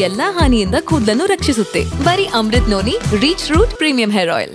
ಎಲ್ಲಾ ಹಾನಿಯಿಂದ ಕೂದಲನ್ನು ರಕ್ಷಿಸುತ್ತೆ ಬರೀ Amrut noni reach root premium hair oil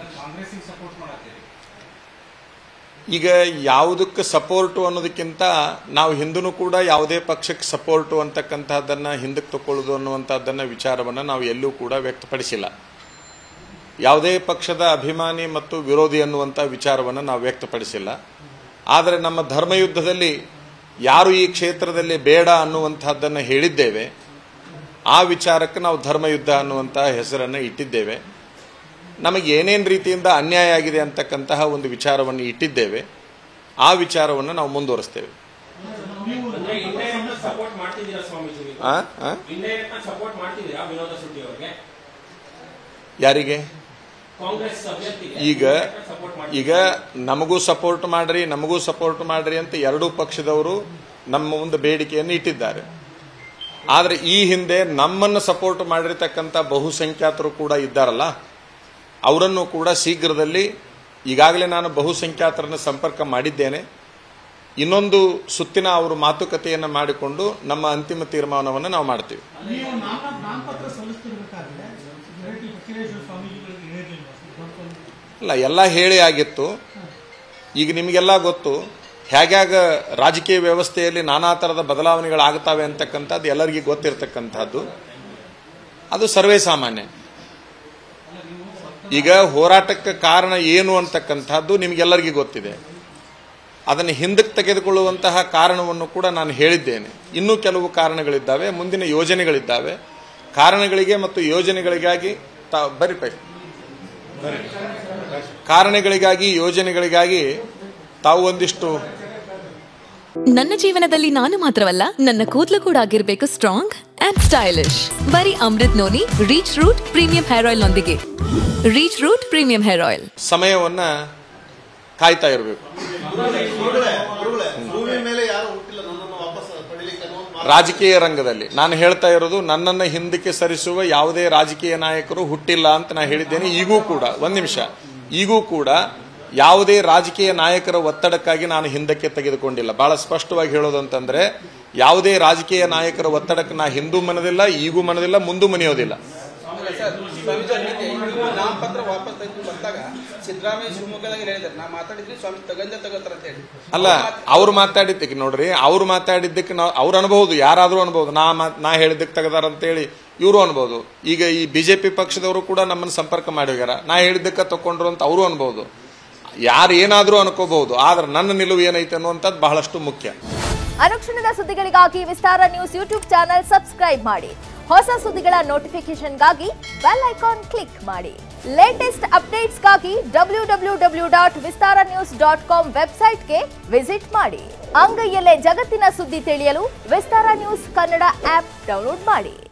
ಈಗ ಯಾವುದಕ್ಕೆ ಸಪೋರ್ಟು ಅನ್ನೋದಕ್ಕಿಂತ ನಾವು ಹಿಂದೂ ಕೂಡ ಯಾವುದೇ ಪಕ್ಷಕ್ಕೆ ಸಪೋರ್ಟು ಅಂತಕ್ಕಂಥದ್ದನ್ನು ಹಿಂದಕ್ಕೆ ತಗೊಳ್ಳೋದು ಅನ್ನುವಂಥದ್ದನ್ನು ವಿಚಾರವನ್ನು ನಾವು ಎಲ್ಲೂ ಕೂಡ ವ್ಯಕ್ತಪಡಿಸಿಲ್ಲ ಯಾವುದೇ ಪಕ್ಷದ ಅಭಿಮಾನಿ ಮತ್ತು ವಿರೋಧಿ ಅನ್ನುವಂಥ ವಿಚಾರವನ್ನು ನಾವು ವ್ಯಕ್ತಪಡಿಸಿಲ್ಲ ಆದರೆ ನಮ್ಮ ಧರ್ಮಯುದ್ಧದಲ್ಲಿ ಯಾರು ಈ ಕ್ಷೇತ್ರದಲ್ಲಿ ಬೇಡ ಅನ್ನುವಂಥದ್ದನ್ನು ಹೇಳಿದ್ದೇವೆ ಆ ವಿಚಾರಕ್ಕೆ ನಾವು ಧರ್ಮಯುದ್ಧ ಅನ್ನುವಂಥ ಹೆಸರನ್ನು ಇಟ್ಟಿದ್ದೇವೆ ನಮಗೆ ಏನೇನು ರೀತಿಯಿಂದ ಅನ್ಯಾಯ ಆಗಿದೆ ಅಂತಕ್ಕಂತಹ ಒಂದು ವಿಚಾರವನ್ನು ಇಟ್ಟಿದ್ದೇವೆ ಆ ವಿಚಾರವನ್ನು ನಾವು ಮುಂದುವರಿಸ್ತೇವೆ ಅಂದ್ರೆ ಇಂಡೈರೆಕ್ಟ್ ಸಪೋರ್ಟ್ ಮಾಡ್ತಿದ್ದೀರಾ ಸ್ವಾಮೀಜಿ ನೀವು ಆ? ಆ? ಇಂಡೈರೆಕ್ಟ್ ಸಪೋರ್ಟ್ ಮಾಡ್ತಿದ್ದೀರಾ ವಿನೋದ ಶೆಟ್ಟಿ ಅವರಿಗೆ ಯಾರಿಗೆ ಕಾಂಗ್ರೆಸ್ ಅಭ್ಯರ್ಥಿಗೆ ಈಗ ಸಪೋರ್ಟ್ ಈಗ ನಮಗೂ ಸಪೋರ್ಟ್ ಮಾಡ್ರಿ ನಮಗೂ ಸಪೋರ್ಟ್ ಮಾಡ್ರಿ ಅಂತ ಎರಡೂ ಪಕ್ಷದವರು ನಮ್ಮ ಮುಂದೆ ಬೇಡಿಕೆಯನ್ನು ಇಟ್ಟಿದ್ದಾರೆ ಆದರೆ ಈ ಹಿಂದೆ ನಮ್ಮನ್ನು ಸಪೋರ್ಟ್ ಮಾಡಿರ್ತಕ್ಕಂಥ ಬಹುಸಂಖ್ಯಾತರು ಕೂಡ ಇದ್ದಾರಲ್ಲ ಅವರನ್ನು ಕೂಡ ಶೀಘ್ರದಲ್ಲಿ ಈಗಾಗಲೇ ನಾನು ಬಹುಸಂಖ್ಯಾತರನ್ನು ಸಂಪರ್ಕ ಮಾಡಿದ್ದೇನೆ ಇನ್ನೊಂದು ಸುತ್ತಿನ ಅವರು ಮಾತುಕತೆಯನ್ನು ಮಾಡಿಕೊಂಡು ನಮ್ಮ ಅಂತಿಮ ತೀರ್ಮಾನವನ್ನು ನಾವು ಮಾಡ್ತೀವಿ ನೀವು ನಾಮ ನಾಮಪತ್ರ ಸಲ್ಲಿಸ್ತಿರ್ಬೇಕಾದ್ರೆ ಹೇಳಿರ್ಲಿಲ್ಲ, ಫಕೀರೇಶ್ವರ ಸ್ವಾಮೀಜಿಗಳಿಗೆ ಹೇಳಿರ್ಲಿಲ್ವಾ? ನೋಡ್ಕೊಂಡು ಅಲ್ಲ ಎಲ್ಲ ಹೇಳಿ ಆಗಿತ್ತು ಈಗ ನಿಮಗೆಲ್ಲ ಗೊತ್ತು ಹೇಗ್ಯಾಗ ರಾಜಕೀಯ ವ್ಯವಸ್ಥೆಯಲ್ಲಿ ನಾನಾ ಥರದ ಬದಲಾವಣೆಗಳಾಗ್ತವೆ ಅಂತಕ್ಕಂಥದ್ದು ಎಲ್ಲರಿಗೂ ಗೊತ್ತಿರ್ತಕ್ಕಂಥದ್ದು ಅದು ಸರ್ವೇ ಸಾಮಾನ್ಯ ಈಗ ಹೋರಾಟಕ್ಕೆ ಕಾರಣ ಏನು ಅಂತಕ್ಕಂಥದ್ದು ನಿಮಗೆಲ್ಲರಿಗೂ ಗೊತ್ತಿದೆ ಅದನ್ನು ಹಿಂದಕ್ಕೆ ತೆಗೆದುಕೊಳ್ಳುವಂತಹ ಕಾರಣವನ್ನು ಕೂಡ ನಾನು ಹೇಳಿದ್ದೇನೆ ಇನ್ನೂ ಕೆಲವು ಕಾರಣಗಳಿದ್ದಾವೆ ಮುಂದಿನ ಯೋಜನೆಗಳಿದ್ದಾವೆ ಕಾರಣಗಳಿಗೆ ಮತ್ತು ಯೋಜನೆಗಳಿಗಾಗಿ ತಾ ಬರಿ ಪೈ ಕಾರಣಗಳಿಗಾಗಿ ಯೋಜನೆಗಳಿಗಾಗಿ ತಾವು ಒಂದಿಷ್ಟು ನನ್ನ ಜೀವನದಲ್ಲಿ ನಾನು ಮಾತ್ರವಲ್ಲ ನನ್ನ ಕೂದಲು ಕೂಡ ಆಗಿರ್ಬೇಕು ಸ್ಟ್ರಾಂಗ್ ಅಂಡ್ ಸ್ಟೈಲಿಶ್ ಬರೀ Amrut noni reach root premium hair ಆಯಿಲ್ ನೊಂದಿಗೆ reach root premium hair oil ಸಮಯವನ್ನ ಕಾಯ್ತಾ ಇರಬೇಕು ಭೂಮಿ ಮೇಲೆ ಯಾರು ಹುಟ್ಟಿಲ್ಲ ನನ್ನನ್ನು ವಾಪಸ್ ಪಡಿಲಿಕ್ಕೆ ಅನ್ನೋ ಒಂದು ಮಾತು. ರಾಜಕೀಯ ರಂಗದಲ್ಲಿ ನಾನು ಹೇಳ್ತಾ ಇರೋದು ನನ್ನನ್ನು ಹಿಂದಕ್ಕೆ ಸರಿಸುವ ಯಾವುದೇ ರಾಜಕೀಯ ನಾಯಕರು ಹುಟ್ಟಿಲ್ಲ ಅಂತ ನಾನು ಹೇಳಿದ್ದೇನೆ ಈಗೂ ಕೂಡ ಒಂದ್ ನಿಮಿಷ ಈಗೂ ಕೂಡ ಯಾವುದೇ ರಾಜಕೀಯ ನಾಯಕರ ಒತ್ತಡಕ್ಕಾಗಿ ನಾನು ಹಿಂದಕ್ಕೆ ತೆಗೆದುಕೊಂಡಿಲ್ಲ ಬಹಳ ಸ್ಪಷ್ಟವಾಗಿ ಹೇಳೋದಂತಂದ್ರೆ ಯಾವುದೇ ರಾಜಕೀಯ ನಾಯಕರ ಒತ್ತಡಕ್ಕೆ ನಾ ಹಿಂದೂ ಮನದಿಲ್ಲ ಈಗೂ ಮನದಿಲ್ಲ ಮುಂದೂ ಮನೆಯೋದಿಲ್ಲ ಸರ್ ಸ್ವಾಮೀಜಿ ಅದಕ್ಕೆ ನೀವು ನಾಮಪತ್ರ ವಾಪಸ್ ತೆಗೆದು ಬಂದಾಗ ಸಿದ್ದರಾಮಯ್ಯ ಶಿವಮೊಗ್ಗದಾಗ ಹೇಳಿದ್ದಾರೆ ನಾ ಮಾತಾಡಿದ್ರಿ ಸ್ವಾಮಿ ತಗಂದೆ ತಗೋತಾರ ಅಂತ ಹೇಳಿ ಅಲ್ಲ ಅವ್ರು ಮಾತಾಡಿದ್ದಕ್ಕೆ ನೋಡ್ರಿ ಅವ್ರು ಮಾತಾಡಿದ್ದಕ್ಕೆ ನಾವು ಅವ್ರು ಅನ್ಬಹುದು ಯಾರಾದ್ರೂ ಅನ್ಬಹುದು ನಾ ಮಾ- ನಾ ಹೇಳಿದ್ದಕ್ಕೆ ತೆಗದಾರ ಅಂತೇಳಿ ಇವರು ಅನ್ಬಹುದು ಈಗ ಈ ಬಿಜೆಪಿ ಪಕ್ಷದವರು ಕೂಡ ನಮ್ಮನ್ನು ಸಂಪರ್ಕ ಮಾಡಿ ಹೋಗ್ಯಾರ ನಾ ಹೇಳಿದ್ದಕ್ಕೆ ತಕೊಂಡ್ರು ಅಂತ ಅವರು ಅನ್ಬಹುದು ಯಾರು ಏನಾದ್ರೂ ಅನ್ಕೋಬಹುದು ಆದ್ರೆ ನನ್ನ ನಿಲುವು ಏನೈತೆ ಅನ್ನುವಂಥದ್ದು ಬಹಳಷ್ಟು ಮುಖ್ಯ ಅನುಕ್ಷಣದ ಸುದ್ದಿಗಳಿಗಾಗಿ Vistara news YouTube channel subscribe ಮಾಡಿ ಹೊಸ ಸುದ್ದಿಗಳ ನೋಟಿಫಿಕೇಶನ್ಗಾಗಿ ಬೆಲ್ ಐಕಾನ್ ಕ್ಲಿಕ್ ಮಾಡಿ ಲೇಟೆಸ್ಟ್ ಅಪ್ಡೇಟ್ಸ್ಗಾಗಿ W W W dot Vistara news dot com ವೆಬ್ಸೈಟ್ಗೆ ವಿಸಿಟ್ ಮಾಡಿ ಅಂಗೈಯಲ್ಲೇ ಜಗತ್ತಿನ ಸುದ್ದಿ ತಿಳಿಯಲು Vistara news Kannada app download ಮಾಡಿ